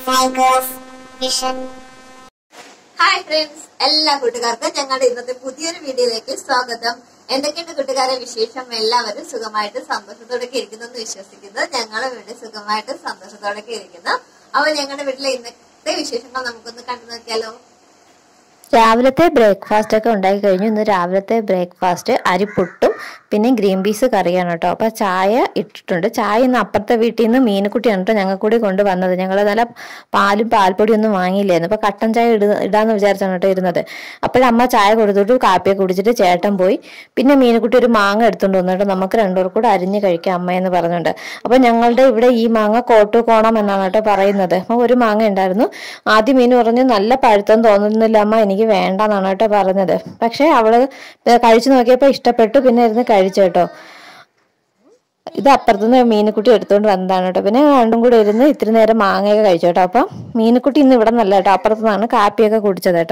Tigers Vision. Hi friends എല്ലാ കൂട്ടുകാർക്കും ഞങ്ങളുടെ ഇന്നത്തെ പുതിയൊരു വീഡിയോയിലേക്ക് സ്വാഗതം എന്തൊക്കെയുണ്ട് കൂട്ടുകാരെ വിശേഷം എല്ലാവരും സുഖമായിട്ട് സന്തോഷത്തോടെ ഇരിക്കുന്നു എന്ന് വിശ്വസിക്കുന്നു ഞങ്ങളും ഇവിടെ സുഖമായിട്ട് സന്തോഷത്തോടെ ഇരിക്കുന്നു അപ്പൊ ഞങ്ങളുടെ വീട്ടിലെ ഇന്നത്തെ വിശേഷങ്ങൾ നമുക്കൊന്ന് കണ്ടു നോക്കിയാലോ രാവിലത്തെ ബ്രേക്ക്ഫാസ്റ്റ് ഒക്കെ ഉണ്ടാക്കി കഴിഞ്ഞു ഇന്ന് രാവിലത്തെ ബ്രേക്ക്ഫാസ്റ്റ് അരിപ്പുട്ടും പിന്നെ ഗ്രീൻ പീസ് കറിയാണ് കേട്ടോ അപ്പൊ ചായ ഇട്ടിട്ടുണ്ട് ചായ ഇന്ന് അപ്പുറത്തെ വീട്ടിൽ നിന്ന് മീനുക്കുട്ടിയാണ് കേട്ടോ ഞങ്ങൾ കൂടി കൊണ്ടുവന്നത് ഞങ്ങൾ നല്ല പാലും പാൽപ്പൊടിയും ഒന്നും വാങ്ങിയില്ലായിരുന്നു അപ്പൊ കട്ടൻ ചായ ഇട ഇടാന്ന് വിചാരിച്ചാണ് കേട്ടോ ഇരുന്നത് അപ്പോഴമ്മ ചായ കൊടുത്തിട്ട് കാപ്പിയൊക്കെ കുടിച്ചിട്ട് ചേട്ടൻ പോയി പിന്നെ മീനുക്കുട്ടി ഒരു മാങ്ങ എടുത്തുകൊണ്ട് വന്നിട്ട് നമുക്ക് രണ്ടുപേർ കൂടെ അരിഞ്ഞ് കഴിക്കാം അമ്മയെന്ന് പറഞ്ഞുണ്ട് അപ്പൊ ഞങ്ങളുടെ ഇവിടെ ഈ മാങ്ങ കോട്ടു കോണം എന്നാണ് കേട്ടോ പറയുന്നത് അപ്പൊ ഒരു മാങ്ങ ഉണ്ടായിരുന്നു ആദ്യം മീൻ പറഞ്ഞു നല്ല പഴുത്തെന്ന് തോന്നുന്നില്ല അമ്മ എനിക്ക് വേണ്ടെന്നാണ് കേട്ടോ പറഞ്ഞത് പക്ഷെ അവള് കഴിച്ചു നോക്കിയപ്പോ ഇഷ്ടപ്പെട്ടു പിന്നെ ഇരുന്ന് കഴിച്ചു കേട്ടോ ഇത് അപ്പുറത്തുനിന്ന് മീനുക്കുട്ടി എടുത്തുകൊണ്ട് വന്നതാണ് കേട്ടോ പിന്നെ രണ്ടും കൂടെ ഇരുന്ന് ഇത്തിരി നേരം മാങ്ങയൊക്കെ കഴിച്ചു കേട്ടോ അപ്പം മീനുക്കുട്ടി ഇന്ന് ഇവിടെ നല്ല കേട്ടോ അപ്പുറത്തു നിന്നാണ് കാപ്പിയൊക്കെ കുടിച്ചത് കേട്ടോ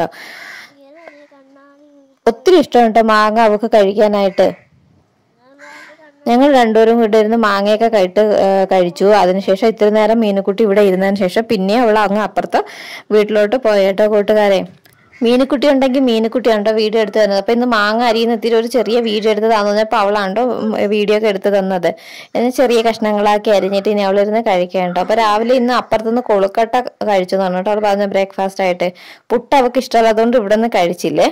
ഒത്തിരി ഇഷ്ടമാണ് കേട്ടോ മാങ്ങ അവൾക്ക് കഴിക്കാനായിട്ട് ഞങ്ങൾ രണ്ടുപേരും കൂടെ ഇരുന്ന് മാങ്ങയൊക്കെ കഴിട്ട് ഏഹ് കഴിച്ചു അതിനുശേഷം ഇത്തിരി നേരം മീനുക്കുട്ടി ഇവിടെ ഇരുന്നതിന് ശേഷം പിന്നെ അവൾ അങ്ങ് അപ്പുറത്ത് വീട്ടിലോട്ട് പോയേട്ടോ കൂട്ടുകാരെ മീനുക്കുട്ടി ഉണ്ടെങ്കിൽ മീനുക്കുട്ടി ഉണ്ടോ വീഡിയോ എടുത്ത് തന്നത് അപ്പൊ ഇന്ന് മാങ്ങ അരിയുന്ന ഇത്തിരി ഒരു ചെറിയ വീഡിയോ എടുത്ത് തന്നപ്പോൾ അവളാണ്ടോ വീഡിയോ ഒക്കെ എടുത്ത് തന്നത് ഇനി ചെറിയ കഷ്ണങ്ങളാക്കി അരിഞ്ഞിട്ട് ഇനി അവളിരുന്ന് കഴിക്കേണ്ടോ അപ്പൊ രാവിലെ ഇന്ന് അപ്പുറത്തുനിന്ന് കൊളുക്കട്ട കഴിച്ചു എന്ന് പറഞ്ഞിട്ട് അവൾ പറഞ്ഞ ബ്രേക്ക്ഫാസ്റ്റ് ആയിട്ട് പുട്ട് അവൾക്ക് ഇഷ്ടമല്ലാത്തതുകൊണ്ട് ഇവിടെ നിന്ന് കഴിച്ചില്ലേ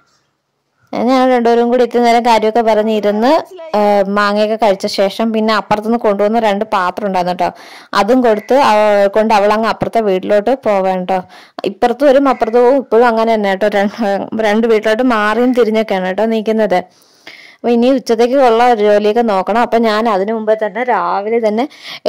ഞാൻ രണ്ടുപേരും കൂടി ഇത്തിരി നേരം കാര്യമൊക്കെ പറഞ്ഞിരുന്ന് ആ, മാങ്ങയൊക്കെ കഴിച്ച ശേഷം പിന്നെ അപ്പുറത്തുനിന്ന് കൊണ്ടുവന്ന രണ്ട് പാത്രം ഉണ്ടായിരുന്നു കേട്ടോ അതും കൊടുത്ത് അവ- കൊണ്ട് അവൾ അങ്ങ് അപ്പുറത്തെ വീട്ടിലോട്ട് പോവാൻ കേട്ടോ ഇപ്പുറത്ത് വരും അപ്പുറത്ത് പോകും ഇപ്പോഴും അങ്ങനെ തന്നെ കേട്ടോ രണ്ട് രണ്ട് വീട്ടിലോട്ട് മാറിയും തിരിഞ്ഞൊക്കെയാണ് കേട്ടോ നിൽക്കുന്നത് അപ്പൊ ഇനി ഉച്ചത്തേക്ക് ഉള്ള ജോലിയൊക്കെ നോക്കണം അപ്പൊ ഞാൻ അതിനു മുമ്പേ തന്നെ രാവിലെ തന്നെ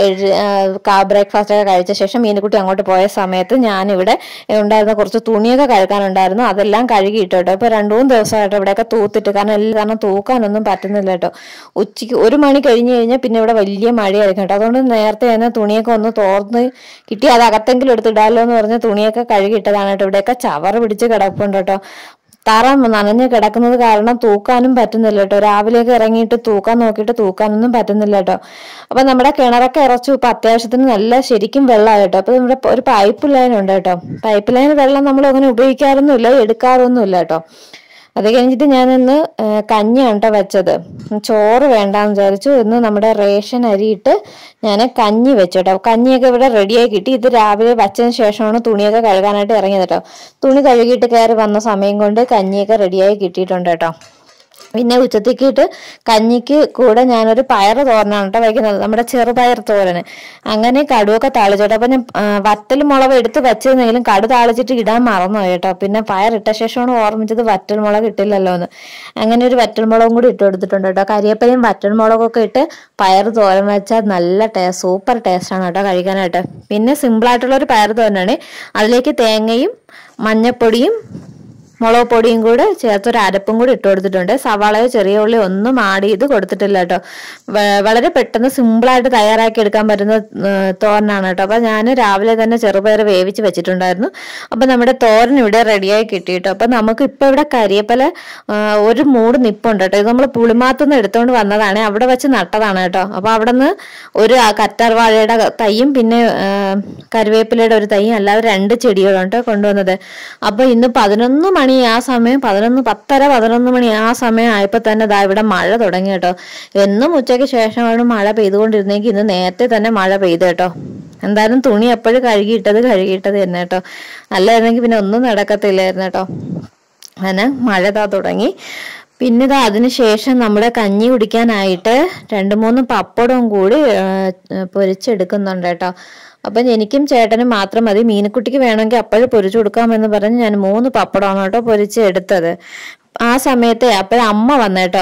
ബ്രേക്ക്ഫാസ്റ്റ് ഒക്കെ കഴിച്ച ശേഷം മീനുകുട്ടി അങ്ങോട്ട് പോയ സമയത്ത് ഞാൻ ഇവിടെ ഉണ്ടായിരുന്ന കുറച്ച് തുണിയൊക്കെ കഴുകാനുണ്ടായിരുന്നു അതെല്ലാം കഴുകിയിട്ടു കേട്ടോ ഇപ്പൊ രണ്ടു മൂന്ന് ദിവസമായിട്ട് ഇവിടെയൊക്കെ തൂത്തിട്ട് കാരണം എല്ലാം കാരണം തൂക്കാനൊന്നും പറ്റുന്നില്ല കേട്ടോ ഉച്ചയ്ക്ക് ഒരു മണി കഴിഞ്ഞ് കഴിഞ്ഞാൽ പിന്നെ ഇവിടെ വലിയ മഴയായിരിക്കും കേട്ടോ അതുകൊണ്ട് നേരത്തെ തന്നെ തുണിയൊക്കെ ഒന്ന് തോർന്ന് കിട്ടി അത് അകത്തെങ്കിലും എടുത്തിടാമല്ലോ എന്ന് പറഞ്ഞ് തുണിയൊക്കെ കഴുകിയിട്ടതാണ് കേട്ടോ ഇവിടെയൊക്കെ ചവറ് പിടിച്ച് കിടപ്പുണ്ട് കേട്ടോ തറ നനഞ്ഞ് കിടക്കുന്നത് കാരണം തൂക്കാനും പറ്റുന്നില്ല കേട്ടോ രാവിലെയൊക്കെ ഇറങ്ങിയിട്ട് തൂക്കാൻ നോക്കിയിട്ട് തൂക്കാനൊന്നും പറ്റുന്നില്ല കേട്ടോ അപ്പൊ നമ്മുടെ കിണറൊക്കെ ഇറച്ചു ഇപ്പൊ അത്യാവശ്യത്തിന് നല്ല ശരിക്കും വെള്ളമായി കേട്ടോ അപ്പൊ നമ്മുടെ ഒരു പൈപ്പ് ലൈൻ ഉണ്ട് കേട്ടോ പൈപ്പ് ലൈൻ വെള്ളം നമ്മൾ അങ്ങനെ ഉപയോഗിക്കാറൊന്നുമില്ല എടുക്കാറൊന്നുമില്ല കേട്ടോ അത് കഴിഞ്ഞിട്ട് ഞാൻ ഇന്ന് ഏഹ്, കഞ്ഞിയാണ് കേട്ടോ വെച്ചത് ചോറ് വേണ്ടാന്ന് വിചാരിച്ചു ഇന്ന് നമ്മുടെ റേഷൻ അരിയിട്ട് ഞാൻ കഞ്ഞി വെച്ചു കേട്ടോ കഞ്ഞിയൊക്കെ ഇവിടെ റെഡിയായി കിട്ടി ഇത് രാവിലെ വച്ചതിന് ശേഷമാണ് തുണിയൊക്കെ കഴുകാനായിട്ട് ഇറങ്ങിയത് കേട്ടോ തുണി കഴുകിയിട്ട് കയറി വന്ന സമയം കൊണ്ട് കഞ്ഞിയൊക്കെ റെഡിയായി കിട്ടിയിട്ടുണ്ട് കേട്ടോ പിന്നെ ഉച്ചത്തേക്കിട്ട് കഞ്ഞിക്ക് കൂടെ ഞാനൊരു പയറ് തോരനാണ് കേട്ടോ വയ്ക്കുന്നത് നമ്മുടെ ചെറുപയർ തോരന് അങ്ങനെ കടുവൊക്കെ താളിച്ചോട്ടോ അപ്പൊ ഞാൻ ആ, വറ്റൽ മുളക് എടുത്ത് വെച്ചിരുന്നെങ്കിലും കടു താളിച്ചിട്ട് ഇടാൻ മറന്നു കേട്ടോ പിന്നെ പയർ ഇട്ട ശേഷമാണ് ഓർമ്മിച്ചത് വറ്റൽ മുളക് ഇട്ടില്ലല്ലോ എന്ന് അങ്ങനെ ഒരു വറ്റൽ മുളകും കൂടി ഇട്ട് കൊടുത്തിട്ടുണ്ട് കേട്ടോ കരിയപ്പലയും വറ്റൽ മുളകൊക്കെ ഇട്ട് പയർ തോരൻ വെച്ചാൽ നല്ല ടേസ്റ്റ് സൂപ്പർ ടേസ്റ്റാണ് കേട്ടോ കഴിക്കാനായിട്ട് പിന്നെ സിമ്പിൾ ആയിട്ടുള്ള ഒരു പയർ തോരനാണ് അതിലേക്ക് തേങ്ങയും മഞ്ഞപ്പൊടിയും മുളക് പൊടിയും കൂടെ ചേർത്ത് ഒരു അരപ്പും കൂടി ഇട്ട് കൊടുത്തിട്ടുണ്ട് സവാളയോ ചെറിയ ഉള്ളി ഒന്നും ആഡ് ചെയ്ത് കൊടുത്തിട്ടില്ല കേട്ടോ വ- വളരെ പെട്ടെന്ന് സിമ്പിളായിട്ട് തയ്യാറാക്കി എടുക്കാൻ പറ്റുന്ന ഏർ, തോരനാണ് കേട്ടോ അപ്പൊ ഞാൻ രാവിലെ തന്നെ ചെറുപയർ വേവിച്ച് വെച്ചിട്ടുണ്ടായിരുന്നു അപ്പൊ നമ്മുടെ തോരൻ ഇവിടെ റെഡിയായി കിട്ടി കേട്ടോ അപ്പൊ നമുക്ക് ഇപ്പൊ ഇവിടെ കരിയപ്പല ആ, ഒരു മൂട് നിപ്പുണ്ട് കേട്ടോ ഇത് നമ്മൾ പുളിമാത്തുനിന്ന് എടുത്തുകൊണ്ട് വന്നതാണ് അവിടെ വെച്ച് നട്ടതാണ് കേട്ടോ അപ്പൊ അവിടെ നിന്ന് ഒരു ആ കറ്റാർ വാഴയുടെ തൈയും പിന്നെ ആ, കറിവേപ്പിലയുടെ ഒരു തൈയും അല്ലാതെ രണ്ട് ചെടികളുണ്ട് കൊണ്ടുവന്നത് അപ്പൊ ഇന്ന് പതിനൊന്ന് മണി ആ സമയം പതിനൊന്ന് പത്തര പതിനൊന്ന് മണി ആ സമയം ആയപ്പോ തന്നെ ദാ ഇവിടെ മഴ തുടങ്ങി കേട്ടോ എന്നും ഉച്ചയ്ക്ക് ശേഷമാണ് മഴ പെയ്തുകൊണ്ടിരുന്നെങ്കിൽ ഇന്ന് നേരത്തെ തന്നെ മഴ പെയ്തു കേട്ടോ എന്തായാലും തുണി എപ്പോഴും കഴുകിയിട്ടത് കഴുകിയിട്ടത് തന്നെ കേട്ടോ അല്ലായിരുന്നെങ്കിൽ പിന്നെ ഒന്നും നടക്കത്തില്ലായിരുന്നു കേട്ടോ അങ്ങനെ മഴ താ തുടങ്ങി പിന്നെ ഇതാ അതിനുശേഷം നമ്മുടെ കഞ്ഞി കുടിക്കാനായിട്ട് രണ്ട് മൂന്ന് പപ്പടവും കൂടി ആ, പൊരിച്ചെടുക്കുന്നുണ്ട് കേട്ടോ അപ്പം എനിക്കും ചേട്ടനും മാത്രം മതി മീനുക്കുട്ടിക്ക് വേണമെങ്കിൽ അപ്പോഴും പൊരിച്ചു കൊടുക്കാമെന്ന് പറഞ്ഞ് ഞാൻ മൂന്ന് പപ്പടമാണ് കേട്ടോ പൊരിച്ച് എടുത്തത് ആ സമയത്തെ അപ്പോഴും അമ്മ വന്നേട്ടോ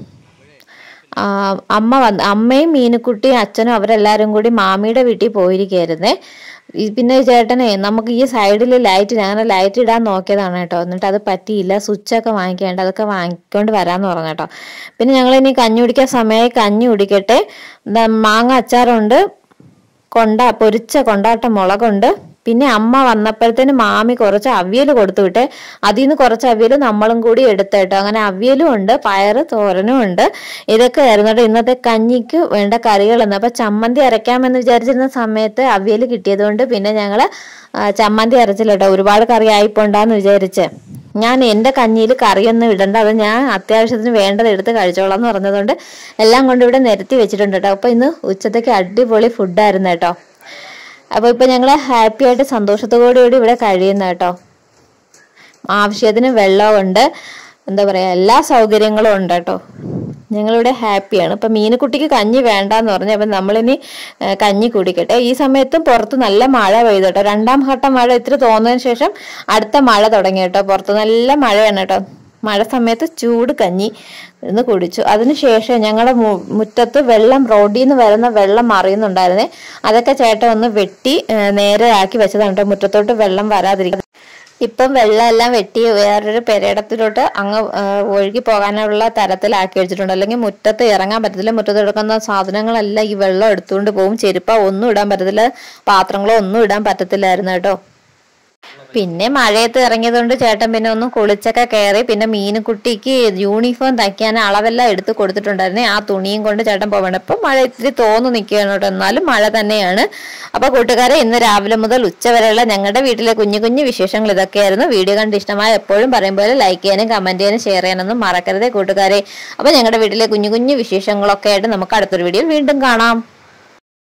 ആ, അമ്മ വന്ന് അമ്മയും മീനുക്കുട്ടിയും അച്ഛനും അവരെല്ലാരും കൂടി മാമിയുടെ വീട്ടിൽ പോയിരിക്കായിരുന്നേ ഈ പിന്നെ ചേട്ടനെ നമുക്ക് ഈ സൈഡിൽ ലൈറ്റ് ഞാൻ ലൈറ്റ് ഇടാൻ നോക്കിയതാണ് കേട്ടോ എന്നിട്ട് അത് പറ്റിയില്ല സ്വിച്ചൊക്കെ വാങ്ങിക്കേണ്ട അതൊക്കെ വാങ്ങിക്കൊണ്ട് വരാന്ന് പറഞ്ഞു കേട്ടോ പിന്നെ ഞങ്ങൾ ഇനി കഞ്ഞി കുടിക്കാൻ സമയമായി കഞ്ഞി കുടിക്കട്ടെ ദാ മാങ്ങ അച്ചാറുണ്ട് കൊണ്ട പൊരിച്ച കൊണ്ടാട്ട മുളകുണ്ട് പിന്നെ അമ്മ വന്നപ്പോഴത്തേന് മാമി കുറച്ച് അവിയൽ കൊടുത്തു വിട്ടെ അതിൽ നിന്ന് കുറച്ച് അവിയൽ നമ്മളും കൂടി എടുത്തേട്ടോ അങ്ങനെ അവിയലും ഉണ്ട് പയറ് തോരനും ഉണ്ട് ഇതൊക്കെ ആയിരുന്നു കേട്ടോ ഇന്നത്തെ കഞ്ഞിക്ക് വേണ്ട കറികളെന്ന് അപ്പൊ ചമ്മന്തി അരയ്ക്കാമെന്ന് വിചാരിച്ചിരുന്ന സമയത്ത് അവിയൽ കിട്ടിയതുകൊണ്ട് പിന്നെ ഞങ്ങള് ആ, ചമ്മന്തി അരച്ചില്ല കേട്ടോ ഒരുപാട് കറി ആയിപ്പോണ്ടാന്ന് വിചാരിച്ച് ഞാൻ എൻ്റെ കഞ്ഞിയിൽ കറിയൊന്നും ഇടണ്ട അത് ഞാൻ അത്യാവശ്യത്തിന് വേണ്ടത് എടുത്ത് കഴിച്ചോളാം എന്ന് പറഞ്ഞതുകൊണ്ട് എല്ലാം കൊണ്ട് ഇവിടെ നിരത്തി വെച്ചിട്ടുണ്ട് കേട്ടോ അപ്പൊ ഇന്ന് ഉച്ചത്തേക്ക് അടിപൊളി ഫുഡായിരുന്നു കേട്ടോ അപ്പോൾ ഇപ്പൊ ഞങ്ങൾ ഹാപ്പി ആയിട്ട് സന്തോഷത്തോടു കൂടി ഇവിടെ കഴിയുന്ന കേട്ടോ ആവശ്യത്തിന് വെള്ളമുണ്ട് എന്താ പറയാ എല്ലാ സൗകര്യങ്ങളും ഉണ്ട് കേട്ടോ ഞങ്ങളിവിടെ ഹാപ്പിയാണ് ഇപ്പൊ മീനുകുട്ടിക്ക് കഞ്ഞി വേണ്ടാന്ന് പറഞ്ഞു അപ്പൊ നമ്മളിനി ഏഹ്, കഞ്ഞി കുടിക്കട്ടെ ഈ സമയത്തും പുറത്ത് നല്ല മഴ പെയ്തു കേട്ടോ രണ്ടാം ഘട്ടം മഴ ഇത്തിരി തോന്നതിന് ശേഷം അടുത്ത മഴ തുടങ്ങി കേട്ടോ പുറത്ത് നല്ല മഴയാണ് കേട്ടോ മഴ സമയത്ത് ചൂട് കഞ്ഞി ഇന്ന് കുടിച്ചു അതിനുശേഷം ഞങ്ങളുടെ മു- മുറ്റത്ത് വെള്ളം റോഡിൽ നിന്ന് വരുന്ന വെള്ളം മറിയുന്നുണ്ടായിരുന്നേ അതൊക്കെ ചേട്ടൻ ഒന്ന് വെട്ടി ഏഹ്, നേരെ ആക്കി വെച്ചതാണ് കേട്ടോ മുറ്റത്തോട്ട് വെള്ളം വരാതിരിക്കാൻ ഇപ്പം വെള്ളം എല്ലാം വെട്ടി വേറൊരു പെരയിടത്തിലോട്ട് അങ്ങ് ആ, ഒഴുകി പോകാനുള്ള തരത്തിലാക്കി വെച്ചിട്ടുണ്ട് അല്ലെങ്കിൽ മുറ്റത്ത് ഇറങ്ങാൻ പറ്റത്തില്ല മുറ്റത്ത് എടുക്കുന്ന സാധനങ്ങളെല്ലാം ഈ വെള്ളം എടുത്തുകൊണ്ട് പോകും ചെരുപ്പ ഒന്നും ഇടാൻ പറ്റത്തില്ല പാത്രങ്ങളോ ഒന്നും ഇടാൻ പറ്റത്തില്ലായിരുന്നു കേട്ടോ പിന്നെ മഴയത്ത് ഇറങ്ങിയതുകൊണ്ട് ചേട്ടൻ പിന്നെ ഒന്ന് കുളിച്ചൊക്കെ കയറി പിന്നെ മീനുകുട്ടിക്ക് യൂണിഫോം തയ്ക്കാൻ അളവെല്ലാം എടുത്ത് കൊടുത്തിട്ടുണ്ടായിരുന്നേ ആ തുണിയും കൊണ്ട് ചേട്ടൻ പോകണം ഇപ്പം മഴ ഇത്തിരി തോന്നു നിൽക്കുകയാണ് കേട്ടോ എന്നാലും മഴ തന്നെയാണ് അപ്പൊ കൂട്ടുകാരെ ഇന്ന് രാവിലെ മുതൽ ഉച്ച വരെയുള്ള ഞങ്ങളുടെ വീട്ടിലെ കുഞ്ഞു കുഞ്ഞു വിശേഷങ്ങൾ ഇതൊക്കെയായിരുന്നു വീഡിയോ കണ്ട് ഇഷ്ടമായ എപ്പോഴും പറയും പോലെ ലൈക്ക് ചെയ്യാനും കമന്റ് ചെയ്യാനും ഷെയർ ചെയ്യാനൊന്നും മറക്കരുതേ കൂട്ടുകാരെ അപ്പൊ ഞങ്ങളുടെ വീട്ടിലെ കുഞ്ഞു കുഞ്ഞു വിശേഷങ്ങളൊക്കെ ആയിട്ട് നമുക്ക് അടുത്തൊരു വീഡിയോയിൽ വീണ്ടും കാണാം